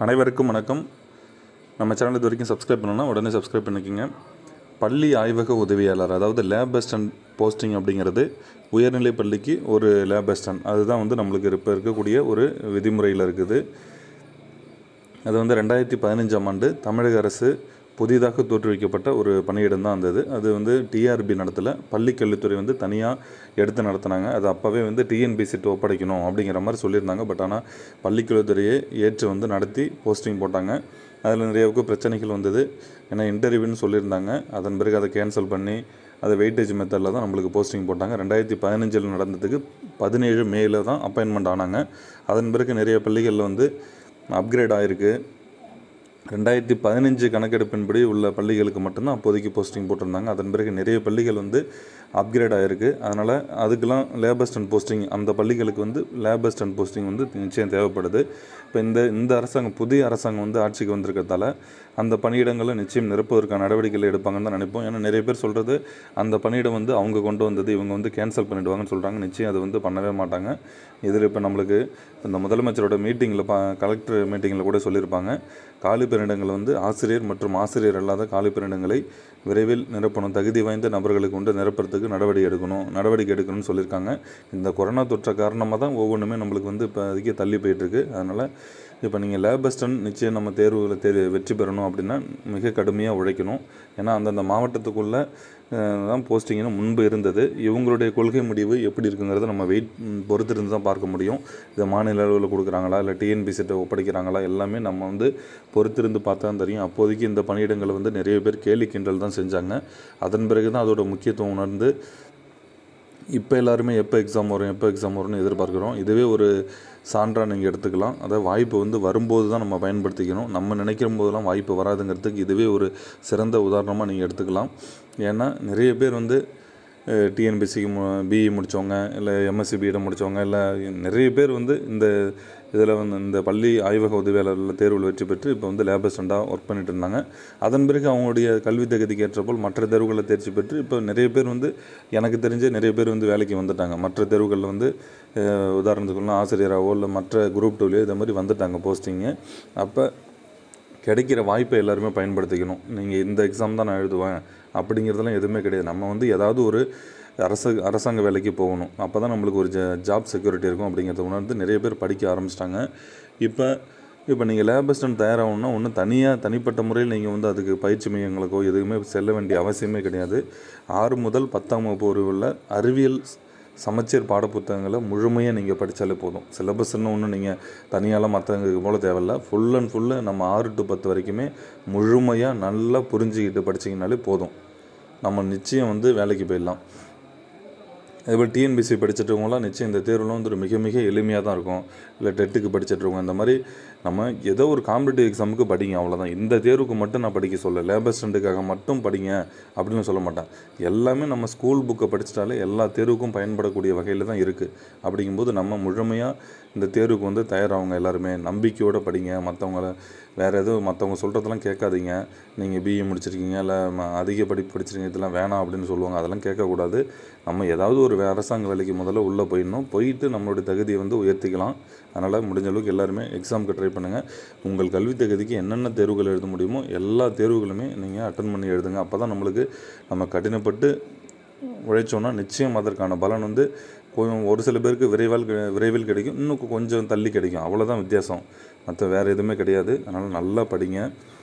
அனைவருக்கும் வணக்கம் நம்ம சேனல் இது வரைக்கும் சப்ஸ்கிரைப் பண்ணணும்னா உடனே சப்ஸ்கிரைப் பண்ணிக்கோங்க பள்ளி ஆய்வக உதவியாளர் அதாவது லேப் அசிஸ்டன்ட் போஸ்டிங் அப்படிங்கிறது உயர்நிலை பள்ளிக்கு ஒரு லேப் அசிஸ்டன்ட் அதுதான் வந்து நம்மளுக்கு இப்போ இருக்கக்கூடிய ஒரு விதிமுறையில் இருக்குது அது வந்து ரெண்டாயிரத்தி பதினஞ்சாம் ஆண்டு தமிழக அரசு புதிதாக தோற்றுவிக்கப்பட்ட ஒரு பணியிடம் தான் இருந்தது அது வந்து டிஆர்பி நடத்தல பள்ளிக் கல்வித்துறை வந்து தனியாக எடுத்து நடத்துனாங்க அது அப்போவே வந்து டிஎன்பிசிட்டு ஒப்படைக்கணும் அப்படிங்கிற மாதிரி சொல்லியிருந்தாங்க பட் ஆனால் பள்ளிக் கல்வித்துறையை ஏற்று வந்து நடத்தி போஸ்டிங் போட்டாங்க அதில் நிறையவுக்கு பிரச்சனைகள் வந்தது ஏன்னா இன்டர்வியூன்னு சொல்லியிருந்தாங்க அதன் பிறகு அதை கேன்சல் பண்ணி அதை வெயிட்டேஜ் மெத்தடில் தான் நம்மளுக்கு போஸ்டிங் போட்டாங்க ரெண்டாயிரத்தி பதினஞ்சில் நடந்ததுக்கு பதினேழு மேல தான் அப்பாயின்மெண்ட் ஆனாங்க அதன் பிறகு நிறைய பள்ளிகளில் வந்து அப்கிரேட் ஆகிருக்கு ரெண்டாயிரத்தி பதினஞ்சு கணக்கெடுப்பின்படி உள்ள பள்ளிகளுக்கு மட்டும்தான் அப்போதைக்கு போஸ்டிங் போட்டிருந்தாங்க அதன் பிறகு நிறைய பள்ளிகள் வந்து அப்கிரேட் ஆகிருக்கு அதனால் அதுக்கெல்லாம் லேப் அசிஸ்டன்ட் போஸ்டிங் அந்த பள்ளிகளுக்கு வந்து லேப் அசிஸ்டன்ட் போஸ்டிங் வந்து நிச்சயம் தேவைப்படுது இப்போ இந்த இந்த அரசாங்கம் புதிய அரசாங்கம் வந்து ஆட்சிக்கு வந்திருக்கிறதால அந்த பணியிடங்களை நிச்சயம் நிரப்புவதற்கான நடவடிக்கைகள் எடுப்பாங்கன்னு தான் நினைப்போம் ஏன்னா நிறைய பேர் சொல்கிறது அந்த பணியிடம் வந்து அவங்க கொண்டு வந்தது இவங்க வந்து கேன்சல் பண்ணிடுவாங்கன்னு சொல்கிறாங்க நிச்சயம் அது வந்து பண்ணவே மாட்டாங்க இதில் இப்போ நம்மளுக்கு இந்த முதலமைச்சரோட மீட்டிங்கில் பா கலெக்டர் மீட்டிங்கில் கூட சொல்லியிருப்பாங்க காலி பணியிடங்கள் வந்து ஆசிரியர் மற்றும் ஆசிரியர் அல்லாத காலி பணியிடங்களை விரைவில் நிரப்பணும் தகுதி வாய்ந்த நபர்களுக்கு கொண்டு நிரப்புறதுக்கு நடவடிக்கை எடுக்கணும் நடவடிக்கை எடுக்கணும்னு சொல்லியிருக்காங்க இந்த கொரோனா தொற்றை காரணமாக தான் ஒவ்வொன்றுமே நம்மளுக்கு வந்து இப்போ அதுக்கே தள்ளி போயிட்டுருக்கு அதனால் இப்போ நீங்கள் லேப் அசிஸ்டன்ட் நிச்சயம் நம்ம தேர்வுகளை தே வெற்றி பெறணும் அப்படின்னா மிக கடுமையாக உழைக்கணும் ஏன்னா அந்தந்த மாவட்டத்துக்குள்ளே தான் போஸ்டிங்னு முன்பு இருந்தது இவங்களுடைய கொள்கை முடிவு எப்படி இருக்குங்கிறத நம்ம வெயிட் பொறுத்திருந்து தான் பார்க்க முடியும் இதை மாநில அளவில் கொடுக்குறாங்களா இல்லை டிஎன்பிசிட்ட ஒப்படைக்கிறாங்களா எல்லாமே நம்ம வந்து பொறுத்திருந்து பார்த்தா தான் தெரியும் அப்போதைக்கு இந்த பணியிடங்களை வந்து நிறைய பேர் கேலி கிண்டல் தான் செஞ்சாங்க அதன் பிறகு தான் அதோட முக்கியத்துவம் உணர்ந்து இப்போ எல்லாருமே எப்போ எக்ஸாம் வரும் எப்போ எக்ஸாம் வரும்னு எதிர்பார்க்குறோம் இதுவே ஒரு சான்றாக நீங்கள் எடுத்துக்கலாம் அதாவது வாய்ப்பு வந்து வரும்போது தான் நம்ம பயன்படுத்திக்கணும் நம்ம நினைக்கிற போதெல்லாம் வாய்ப்பு வராதுங்கிறதுக்கு இதுவே ஒரு சிறந்த உதாரணமாக நீங்கள் எடுத்துக்கலாம் ஏன்னா நிறைய பேர் வந்து டிஎன்பிசிக்கு மு பிஇ முடித்தவங்க இல்லை எம்எஸ்சி பிஎட் முடித்தவங்க இல்லை நிறைய பேர் வந்து இந்த இதில் வந்து இந்த பள்ளி ஆய்வக உதவியாளர்கள் தேர்வில் வெற்றி பெற்று இப்போ வந்து லேப் அசிஸ்டண்ட்டாக ஒர்க் பண்ணிட்டு இருந்தாங்க அதன் பிறகு அவங்களுடைய கல்வி தகுதிக்கு ஏற்றபோல் மற்ற தேர்வுகளில் தேர்ச்சி பெற்று இப்போ நிறைய பேர் வந்து எனக்கு தெரிஞ்ச நிறைய பேர் வந்து வேலைக்கு வந்துட்டாங்க மற்ற தேர்வுகளில் வந்து உதாரணத்துக்குலாம் ஆசிரியராகவோ இல்லை மற்ற குரூப் டூலையோ இதை மாதிரி வந்துட்டாங்க போஸ்டிங்கு அப்போ கிடைக்கிற வாய்ப்பை எல்லாருமே பயன்படுத்திக்கணும் நீங்கள் இந்த எக்ஸாம் தான் நான் எழுதுவேன் அப்படிங்கிறதெல்லாம் எதுவுமே கிடையாது நம்ம வந்து ஏதாவது ஒரு அரசு அரசாங்க வேலைக்கு போகணும் அப்போ தான் நம்மளுக்கு ஒரு ஜ ஜாப் செக்யூரிட்டி இருக்கும் அப்படிங்கிறத உணர்ந்து நிறைய பேர் படிக்க ஆரம்பிச்சிட்டாங்க இப்போ இப்போ நீங்கள் லேப் அசிஸ்டன்ட் தயாராகணும்னா ஒன்றும் தனியாக தனிப்பட்ட முறையில் நீங்கள் வந்து அதுக்கு பயிற்சி மையங்களுக்கோ எதுவுமே செல்ல வேண்டிய அவசியமே கிடையாது ஆறு முதல் பத்தாம் வகுப்பு வரை உள்ள அறிவியல் சமச்சீர் பாடப்புத்தகங்களை முழுமையாக நீங்கள் படித்தாலே போதும் சிலபஸ்ன்னு ஒன்றும் நீங்கள் தனியாலாம் மற்றவங்களுக்கு போல தேவையில்ல ஃபுல் அண்ட் ஃபுல்லு நம்ம ஆறு டு பத்து வரைக்குமே முழுமையாக நல்லா புரிஞ்சுக்கிட்டு படிச்சிங்கனாலே போதும் நம்ம நிச்சயம் வந்து வேலைக்கு போயிடலாம் அதேபோல் டிஎன்பிசி படிச்சிட்டவங்களாம் நிச்சயம் இந்த தேர்வுலாம் வந்து ஒரு மிக மிக எளிமையாக தான் இருக்கும் இல்லை டெட்டுக்கு படிச்சிட்ருக்கோம் இந்த மாதிரி நம்ம ஏதோ ஒரு காம்படிட்டிவ் எக்ஸாமுக்கு படிங்க அவ்வளோதான் இந்த தேர்வுக்கு மட்டும் நான் படிக்க சொல்ல லேபர் ஸ்டண்ட்டுக்காக மட்டும் படிங்க அப்படின்னு சொல்ல மாட்டேன் எல்லாமே நம்ம ஸ்கூல் புக்கை படிச்சிட்டாலே எல்லா தேர்வுக்கும் பயன்படக்கூடிய வகையில் தான் இருக்குது அப்படிங்கும்போது நம்ம முழுமையாக இந்த தேர்வுக்கு வந்து தயாராகுங்க எல்லாருமே நம்பிக்கையோடு படிங்க மற்றவங்கள வேறு எதுவும் மற்றவங்க சொல்கிறதெல்லாம் கேட்காதீங்க நீங்கள் பிஇ முடிச்சிருக்கீங்க இல்லை அதிக படிப்பு படிச்சிருக்கீங்க இதெல்லாம் வேணாம் அப்படின்னு சொல்லுவாங்க அதெல்லாம் கேட்கக்கூடாது நம்ம ஏதாவது ஒரு அரசாங்க வேலைக்கு முதல்ல உள்ளே போயிடணும் போயிட்டு நம்மளுடைய தகுதியை வந்து உயர்த்திக்கலாம் அதனால் முடிஞ்ச அளவுக்கு எல்லாருமே எக்ஸாமுக்கு ட்ரை பண்ணுங்கள் உங்கள் கல்வி தகுதிக்கு என்னென்ன தேர்வுகள் எழுத முடியுமோ எல்லா தேர்வுகளுமே நீங்கள் அட்டன் பண்ணி எழுதுங்க அப்போ தான் நம்மளுக்கு நம்ம கடினப்பட்டு உழைச்சோன்னா நிச்சயம் அதற்கான பலன் வந்து கொஞ்சம் ஒரு சில பேருக்கு விரைவால் விரைவில் கிடைக்கும் இன்னும் கொஞ்சம் தள்ளி கிடைக்கும் அவ்வளோதான் வித்தியாசம் மற்ற வேறு எதுவுமே கிடையாது அதனால் நல்லா படிங்க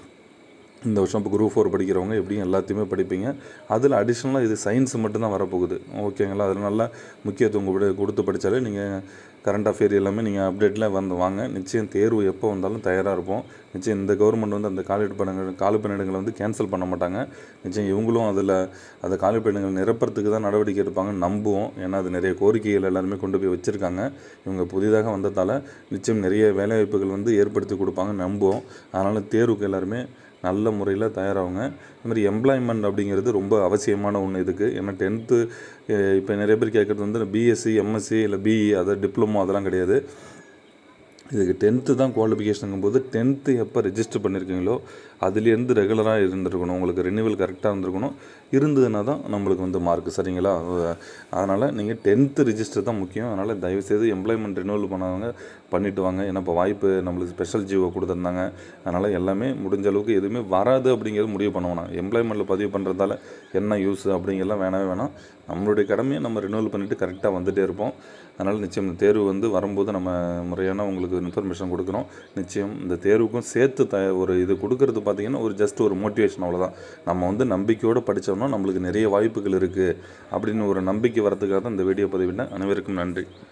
இந்த வருஷம் இப்போ குரூப் ஃபோர் படிக்கிறவங்க எப்படியும் எல்லாத்தையுமே படிப்பீங்க அதில் அடிஷ்னலாக இது சயின்ஸ் மட்டும்தான் வரப்போகுது ஓகேங்களா அதில் நல்லா முக்கியத்துவம் கொடு கொடுத்து படித்தாலே நீங்கள் கரண்ட் அஃபேர் எல்லாமே நீங்கள் அப்டேட்டில் வந்து வாங்க நிச்சயம் தேர்வு எப்போ வந்தாலும் தயாராக இருப்போம் நிச்சயம் இந்த கவர்மெண்ட் வந்து அந்த காலி பணிகள் காலி பணியிடங்களை வந்து கேன்சல் பண்ண மாட்டாங்க நிச்சயம் இவங்களும் அதில் அந்த காலி பணியிடங்கள் நிரப்புறதுக்கு தான் நடவடிக்கை எடுப்பாங்கன்னு நம்புவோம் ஏன்னா அது நிறைய கோரிக்கைகள் எல்லாருமே கொண்டு போய் வச்சுருக்காங்க இவங்க புதிதாக வந்ததால் நிச்சயம் நிறைய வேலைவாய்ப்புகள் வந்து ஏற்படுத்தி கொடுப்பாங்கன்னு நம்புவோம் அதனால் தேர்வுக்கு எல்லாருமே நல்ல முறையில் தயாராகுங்க இது மாதிரி எம்ப்ளாய்மெண்ட் அப்படிங்கிறது ரொம்ப அவசியமான ஒன்று இதுக்கு ஏன்னா டென்த்து இப்போ நிறைய பேர் கேட்குறது வந்து பிஎஸ்சி எம்எஸ்சி இல்லை பிஇ அதை டிப்ளமோ அதெல்லாம் கிடையாது இதுக்கு டென்த்து தான் குவாலிஃபிகேஷனுங்கும் போது டென்த்து எப்போ ரெஜிஸ்டர் பண்ணியிருக்கீங்களோ அதுலேருந்து ரெகுலராக இருந்திருக்கணும் உங்களுக்கு ரினிவல் கரெக்டாக இருந்திருக்கணும் இருந்ததுன்னா தான் நம்மளுக்கு வந்து மார்க் சரிங்களா அதனால் நீங்கள் டென்த்து ரிஜிஸ்டர் தான் முக்கியம் அதனால் தயவுசெய்து எம்ப்ளாய்மெண்ட் ரினிவல் பண்ணாதவங்க பண்ணிட்டு வாங்க ஏன்னா இப்போ வாய்ப்பு நம்மளுக்கு ஸ்பெஷல் ஜிஓ கொடுத்துருந்தாங்க அதனால் எல்லாமே முடிஞ்ச அளவுக்கு எதுவுமே வராது அப்படிங்கிறது முடிவு பண்ண வேணாம் எம்ப்ளாய்மெண்ட்டில் பதிவு பண்ணுறதால என்ன யூஸ் அப்படிங்கிறலாம் வேணவே வேணாம் நம்மளுடைய கடமையை நம்ம ரினிவல் பண்ணிவிட்டு கரெக்டாக வந்துகிட்டே இருப்போம் அதனால் நிச்சயம் இந்த தேர்வு வந்து வரும்போது நம்ம முறையான உங்களுக்கு இன்ஃபர்மேஷன் கொடுக்குறோம் நிச்சயம் இந்த தேர்வுக்கும் சேர்த்து த ஒரு இது கொடுக்கறது பார்த்திங்கன்னா ஒரு ஜஸ்ட் ஒரு மோட்டிவேஷன் அவ்வளோதான் நம்ம வந்து நம்பிக்கையோடு படித்தோம்னா நம்மளுக்கு நிறைய வாய்ப்புகள் இருக்குது அப்படின்னு ஒரு நம்பிக்கை வரதுக்காக தான் இந்த வீடியோ பதிவிட்டேன் அனைவருக்கும் நன்றி